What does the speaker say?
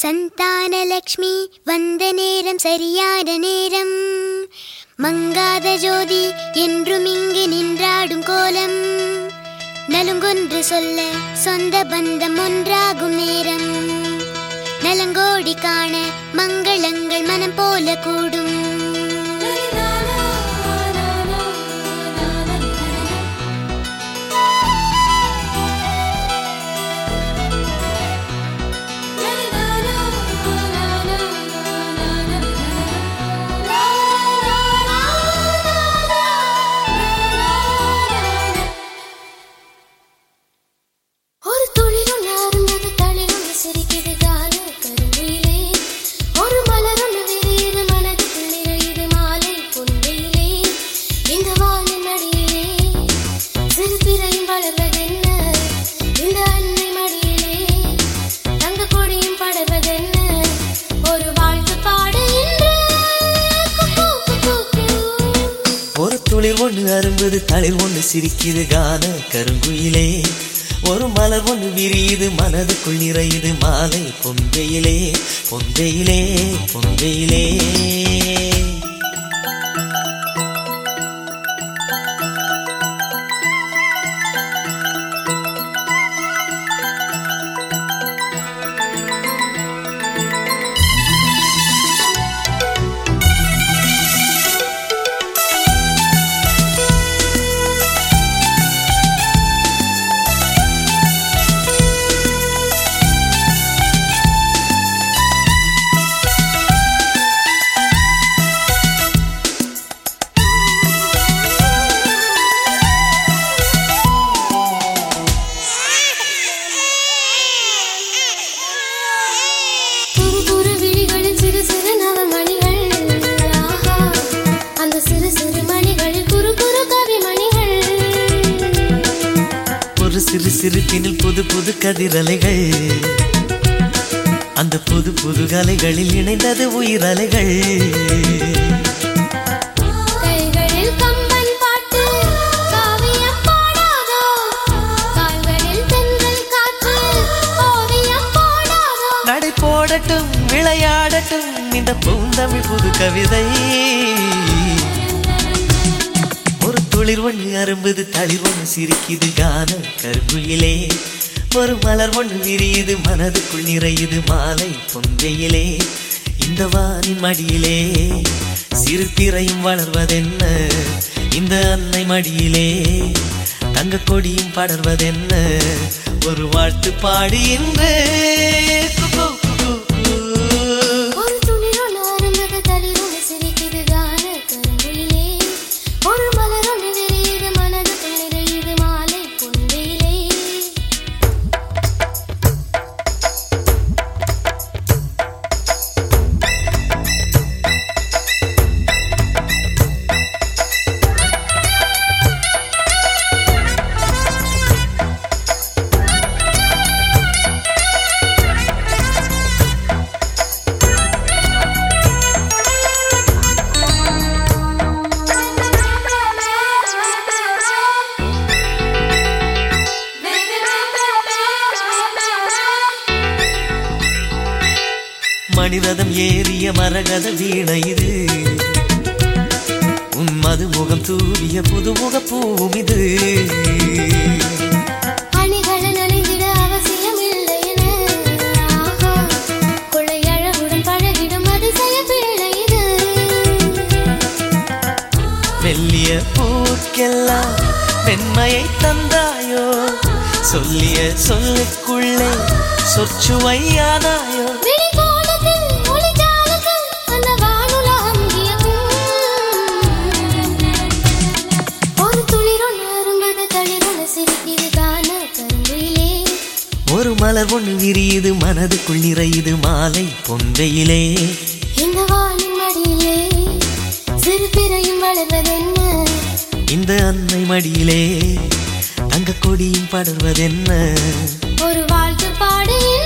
சந்தானலக்ஷ்மி வந்த நேரம் சரியான நேரம் மங்காத ஜோதி என்றும் இங்கு நின்றாடும் கோலம் நலுங்கொன்று சொல்ல சொந்த பந்தம் ஒன்றாகும் நேரம் நலங்கோடி காண மங்களங்கள் மனம் போல கூடும் ஒரு துளிரும் நாருந்தது தளிரும் சிரிக்குது கால கருவிலே ஒரு மலரும் விரியுது மனதுக்குள் நிறையுது மாலை பொன்மையிலே இந்த வானின் அடியிலே சிறு பிறையும் வளர்வதென்ன இந்த அன்னை மடியிலே தங்க கொடியும் படர்வதென்ன ஒரு வாழ்த்து பாடு என்று குக்கூ, குக்கூ, கூ. ஒரு துளிர் ஒன்று அரும்புது தளிர் ஒன்று சிரிக்குது கான கருங்குயிலே ஒரு மலர் ஒன்று விரியுது மனதுக்குள் நிறையுது மாலை பொந்தையிலே பொந்தையிலே பொந்தையிலே துரு துரு விழிகளில் சிறு சிறு நவமணிகள் ஆஹா அந்த சிறு சிறு மணிகளில் குறு குறு கவி மணிகள் ஒரு சிறு சிரிப்பினில் புது புது கதிரலைகள் அந்த புது புது கலைகளில் இணைந்தது உயிரலைகள் கைகளில் கம்பன் பாட்டு காவியம் பாடாதோ கால்களில் தென்றல் காற்று ஓவியம் போடாதோ நடை போடட்டும் விளையாடட்டும் இந்த பூந்தமிழ் புது கவிதை ஒரு துளிர் ஒன்று அரும்புது தளிர் ஒன்று சிரிக்குது கான கருங்குயிலே ஒரு மலர் ஒன்று விரியுது மனதுக்குள் நிறையுது மாலை பொந்தையிலே இந்த வானின் மடியிலே சிறு பிறையும் வளர்வதென்ன இந்த அன்னை மடியிலே தங்க கொடியும் படர்வதென்ன ஒரு வாழ்த்து பாடுகின்ற குகு, குகு, குகு. ஒரு துளிரும் நாருந்தது தளிரும் சிரிக்குது கான கருங்குயிலே ஒரு மலரும் விரியுது மனதுக்குள் நிறையுது மாலை பொன்வேலே மணிரதம் ஏறிய மரகத வீணை இது உன் மதுமுகம் தூவிய புதுமுக பூவும் இது அணிகளை நனைந்திட அவசியமில்லை என ஆஹா கொள்ளை அழகுடன் பழகிடும் அதிசய பிள்ளை இது மெல்லிய பூக்கெல்லாம் மென்மையை தந்தாயோ சொல்லிய சொல்லுக்குள்ளே சொற்சுவையானாயோ விழிகோலத்தில் ஒளிஜாலத்தில் அந்த வானுலகம் இயக்கும். ஒரு துளிரொன்று அரும்பது தளிரொன்று சிரிக்குது கான கருங்குயிலே ஒரு மலர் ஒன்று விரியுது மனதுக்குள் நிறையுது மாலை பொந்தையிலே இந்த வானின் மடியிலே சிறு பிறையும் வளர்வதென்ன இந்த அன்னை மடியிலே தங்க கொடியும் படர்வதென்ன ஒரு வாழ்த்து பாடு